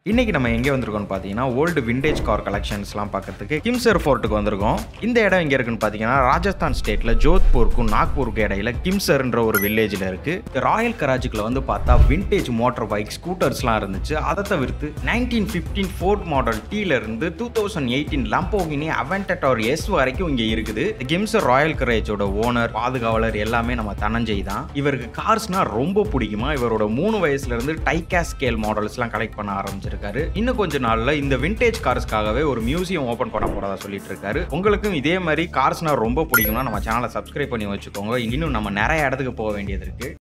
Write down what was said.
இன்னைக்கு நம்ம எங்கே வந்திருக்கோம்னு பார்த்தீங்கன்னா ஓல்டு விண்டேஜ் கார் கலெக்ஷன்ஸ்லாம் பார்க்கறதுக்கு கிம்சர் ஃபோர்ட்டுக்கு வந்திருக்கோம் இந்த இடம் எங்கே இருக்குன்னு பார்த்தீங்கன்னா ராஜஸ்தான் ஸ்டேட்டில் ஜோத்பூருக்கும் நாக்பூருக்கு இடையில கிம்சர்ன்ற ஒரு வில்லேஜில் இருக்கு இந்த ராயல் கராஜுக்குள்ள வந்து பார்த்தா விண்டேஜ் மோட்டார் பைக் ஸ்கூட்டர்ஸ்லாம் இருந்துச்சு அதை தவிர்த்து நைன்டீன் ஃபிஃப்டீன் ஃபோர்ட் மாடல் டீல இருந்து two thousand eighteen Lamborghini Aventador S வரைக்கும் இங்கே இருக்குது கிம்சர் ராயல் கரேஜோட ஓனர் பாதுகாவலர் எல்லாமே நம்ம தனஞ்சய் தான் இவருக்கு கார்ஸ்னா ரொம்ப பிடிக்குமா இவரோட மூணு வயசுல இருந்து டைகா ஸ்கேல் மாடல்ஸ்லாம் கலெக்ட் பண்ண ஆரம்பிச்சிருக்காரு இன்னும் கொஞ்ச நாள்ல இந்த விண்டேஜ் கார்ஸ்க்காகவே ஒரு மியூசியம் ஓபன் பண்ண போறதா சொல்லிட்டு இருக்காரு உங்களுக்கும் இதே மாதிரி கார்ஸ்னா ரொம்ப பிடிக்கும்னா நம்ம சேனலை சப்ஸ்கிரைப் பண்ணி வச்சுக்கோங்க இன்னும் நம்ம நிறைய இடத்துக்கு போக வேண்டியது இருக்கு